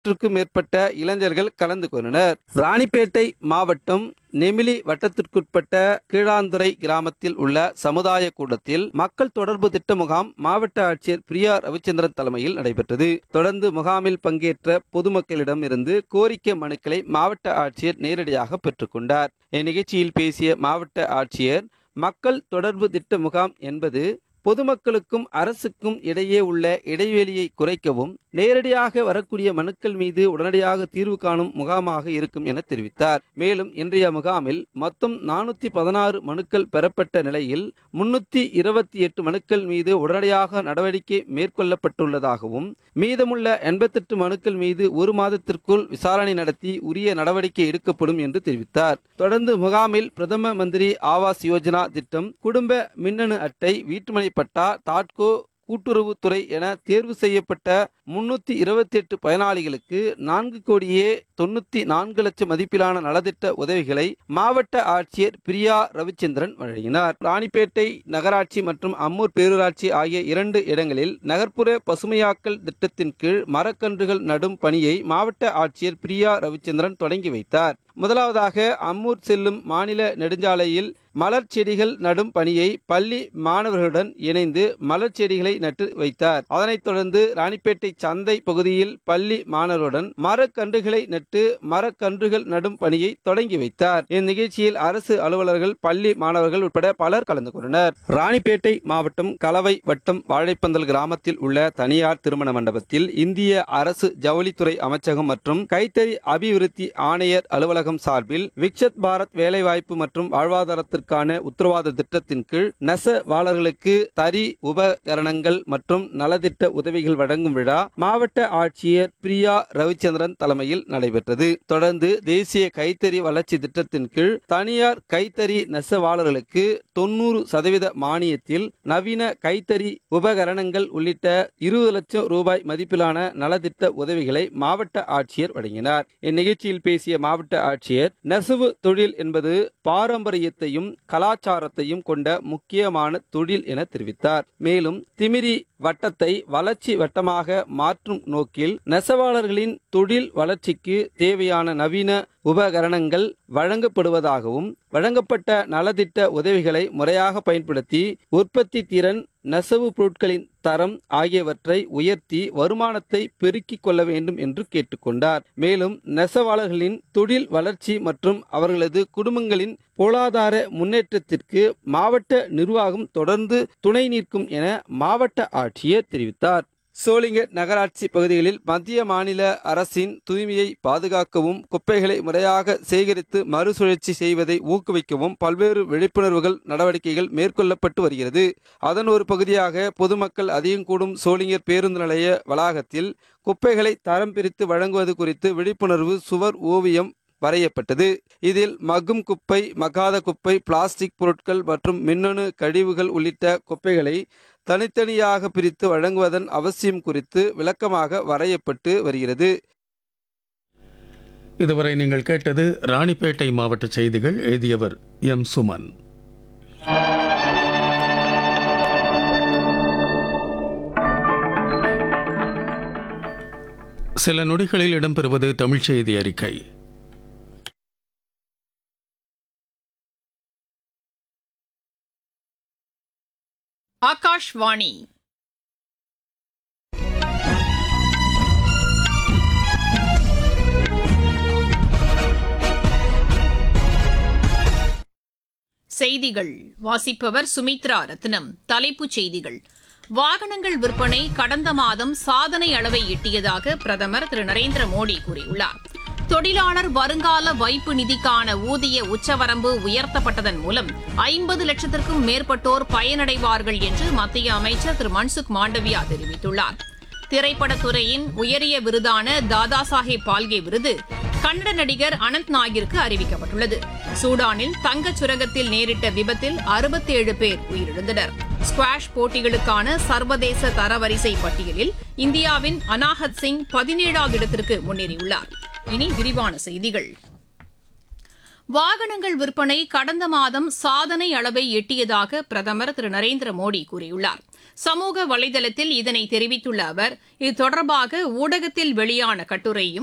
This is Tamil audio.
நூற்றுக்கும் மேற்பட்ட இளைஞர்கள் கலந்து கொண்டனர் ராணிப்பேட்டை மாவட்டம் நெமிலி வட்டத்திற்குட்பட்ட கீழாந்துறை கிராமத்தில் உள்ள சமுதாய கூடத்தில் மக்கள் தொடர்பு திட்ட முகாம் மாவட்ட ஆட்சியர் பிரியா ரவிச்சந்திரன் தலைமையில் நடைபெற்றது தொடர்ந்து முகாமில் பங்கேற்ற பொதுமக்களிடம் இருந்து கோரிக்கை மனுக்களை மாவட்ட ஆட்சியர் நேரடியாக பெற்றுக்கொண்டார் இந்நிகழ்ச்சியில் பேசிய மாவட்ட ஆட்சியர் மக்கள் தொடர்பு திட்ட முகாம் என்பது பொதுமக்களுக்கும் அரசுக்கும் இடையே உள்ள இடைவெளியை குறைக்கவும் நேரடியாக வரக்கூடிய மனுக்கள் மீது உடனடியாக தீர்வு காணும் முகாமாக இருக்கும் என தெரிவித்தார் மேலும் இன்றைய முகாமில் மொத்தம் நானூத்தி பதினாறு மனுக்கள் பெறப்பட்ட நிலையில் முன்னூத்தி இருபத்தி எட்டு மனுக்கள் மீது உடனடியாக நடவடிக்கை மேற்கொள்ளப்பட்டுள்ளதாகவும் மீதமுள்ள எண்பத்தெட்டு மனுக்கள் மீது ஒரு மாதத்திற்குள் விசாரணை நடத்தி உரிய நடவடிக்கை எடுக்கப்படும் என்று தெரிவித்தார் தொடர்ந்து முகாமில் பிரதம மந்திரி ஆவாஸ் யோஜனா திட்டம் குடும்ப மின்னணு அட்டை வீட்டுமனை பட்டா தாட்கோ கூட்டுறவுத்துறை என தேர்வு செய்யப்பட்ட முன்னூத்தி இருபத்தி எட்டு பயனாளிகளுக்கு நான்கு கோடியே தொண்ணூத்தி நான்கு லட்சம் மதிப்பிலான நலத்திட்ட உதவிகளை மாவட்ட ஆட்சியர் பிரியா ரவிச்சந்திரன் வழங்கினார் ராணிப்பேட்டை நகராட்சி மற்றும் அம்மூர் பேரூராட்சி ஆகிய இரண்டு இடங்களில் நகர்ப்புற பசுமையாக்கல் திட்டத்தின் கீழ் மரக்கன்றுகள் நடும் பணியை மாவட்ட ஆட்சியர் பிரியா ரவிச்சந்திரன் தொடங்கி வைத்தார் முதலாவதாக அம்மூர் செல்லும் மாநில நெடுஞ்சாலையில் மலர் செடிகள் நடும் பணியை பள்ளி மாணவர்களுடன் இணைந்து மலர் செடிகளை நட்டு வைத்தார் அதனைத் தொடர்ந்து ராணிப்பேட்டை சந்தை பகுதியில் பள்ளி மாணவருடன் மரக்கன்றுகளை நட்டு மரக்கன்றுகள் நடும் பணியை தொடங்கி வைத்தார் இந்நிகழ்ச்சியில் அரசு அலுவலர்கள் பள்ளி மாணவர்கள் உட்பட பலர் கலந்து கொண்டனர் ராணிப்பேட்டை மாவட்டம் கலவை வட்டம் வாழைப்பந்தல் கிராமத்தில் உள்ள தனியார் திருமண மண்டபத்தில் இந்திய அரசு ஜவுளித்துறை அமைச்சகம் மற்றும் கைத்தறி அபிவிருத்தி ஆணையர் அலுவலகம் சார்பில் விக்ஷத் பாரத் வேலைவாய்ப்பு மற்றும் வாழ்வாதாரத்திற்கான உத்தரவாத திட்டத்தின் கீழ் நெசவாளர்களுக்கு தறி உபகரணங்கள் மற்றும் நலத்திட்ட உதவிகள் வழங்கும் விழா மாவட்ட ஆட்சியர் பிரியா ரவிச்சந்திரன் தலைமையில் நடைபெற்றது தொடர்ந்து தேசிய கைத்தறி வளர்ச்சி திட்டத்தின் கீழ் தனியார் கைத்தறி நெசவாளர்களுக்கு தொண்ணூறு சதவீத மானியத்தில் நவீன கைத்தறி உபகரணங்கள் உள்ளிட்ட இருபது லட்சம் ரூபாய் மதிப்பிலான நலத்திட்ட உதவிகளை மாவட்ட ஆட்சியர் வழங்கினார் இந்நிகழ்ச்சியில் பேசிய மாவட்ட ஆட்சியர் நெசவு தொழில் என்பது பாரம்பரியத்தையும் கலாச்சாரத்தையும் கொண்ட முக்கியமான தொழில் என தெரிவித்தார் மேலும் திமிரி வட்டத்தை வளர்ச்சி வட்டமாக மாற்றும் நோக்கில் நெசவாளர்களின் தொழில் வளர்ச்சிக்கு தேவையான நவீன உபகரணங்கள் வழங்கப்படுவதாகவும் வழங்கப்பட்ட நலத்திட்ட உதவிகளை முறையாக பயன்படுத்தி உற்பத்தி திறன் நெசவு பொருட்களின் தரம் ஆகியவற்றை உயர்த்தி வருமானத்தை பெருக்கிக் கொள்ள வேண்டும் என்று கேட்டுக்கொண்டார் மேலும் நெசவாளர்களின் தொழில் வளர்ச்சி மற்றும் அவர்களது குடும்பங்களின் பொருளாதார முன்னேற்றத்திற்கு மாவட்ட நிர்வாகம் தொடர்ந்து துணை நிற்கும் என மாவட்ட ஆட்சியர் தெரிவித்தார் சோளிங்கர் நகராட்சி பகுதிகளில் மத்திய மாநில அரசின் தூய்மையை பாதுகாக்கவும் குப்பைகளை முறையாக சேகரித்து மறுசுழற்சி செய்வதை ஊக்குவிக்கவும் பல்வேறு விழிப்புணர்வுகள் நடவடிக்கைகள் மேற்கொள்ளப்பட்டு வருகிறது அதன் ஒரு பகுதியாக பொதுமக்கள் அதிகம் கூடும் சோளிங்கர் பேருந்து நிலைய வளாகத்தில் குப்பைகளை தரம் பிரித்து வழங்குவது குறித்து விழிப்புணர்வு சுவர் ஓவியம் வரையப்பட்டது இதில் மக்கும் குப்பை மக்காத குப்பை பிளாஸ்டிக் பொருட்கள் மற்றும் மின்னணு கழிவுகள் உள்ளிட்ட குப்பைகளை தனித்தனியாக பிரித்து வழங்குவதன் அவசியம் குறித்து விளக்கமாக வரையப்பட்டு வருகிறது இதுவரை நீங்கள் கேட்டது ராணிப்பேட்டை மாவட்ட செய்திகள் எழுதியவர் எம் சுமன் சில நொடிகளில் இடம்பெறுவது தமிழ் செய்தி அறிக்கை ஆகாஷ்வாணி செய்திகள் வாசிப்பவர் சுமித்ரா ரத்னம் தலைப்புச் செய்திகள் வாகனங்கள் விற்பனை கடந்த மாதம் சாதனை அளவை எட்டியதாக பிரதமர் திரு நரேந்திர மோடி கூறியுள்ளார் தொழிலாளர் வருங்கால வைப்பு நிதிக்கான ஊதிய உச்சவரம்பு உயர்த்தப்பட்டதன் மூலம் ஐம்பது லட்சத்திற்கும் மேற்பட்டோர் பயனடைவார்கள் என்று மத்திய அமைச்சர் திரு மன்சுக் மாண்டவியா தெரிவித்துள்ளார் திரைப்படத்துறையின் உயரிய விருதான தாதா சாஹேப் பால்கே விருது கன்னட நடிகர் அனந்த் நாகிற்கு அறிவிக்கப்பட்டுள்ளது சூடானில் தங்கச் சுரங்கத்தில் நேரிட்ட விபத்தில் அறுபத்தேழு பேர் உயிரிழந்தனர் ஸ்குவாஷ் போட்டிகளுக்கான சர்வதேச தரவரிசை பட்டியலில் இந்தியாவின் அனாஹத் சிங் பதினேழாவது இடத்திற்கு முன்னேறியுள்ளார் இனி விரிவான செய்திகள் வாகனங்கள் விற்பனை கடந்த மாதம் சாதனை அளவை எட்டியதாக பிரதமர் திரு நரேந்திர மோடி கூறியுள்ளார் சமூக வலைதளத்தில் இதனை தெரிவித்துள்ள அவர் இது தொடர்பாக ஊடகத்தில் வெளியான கட்டுரையும்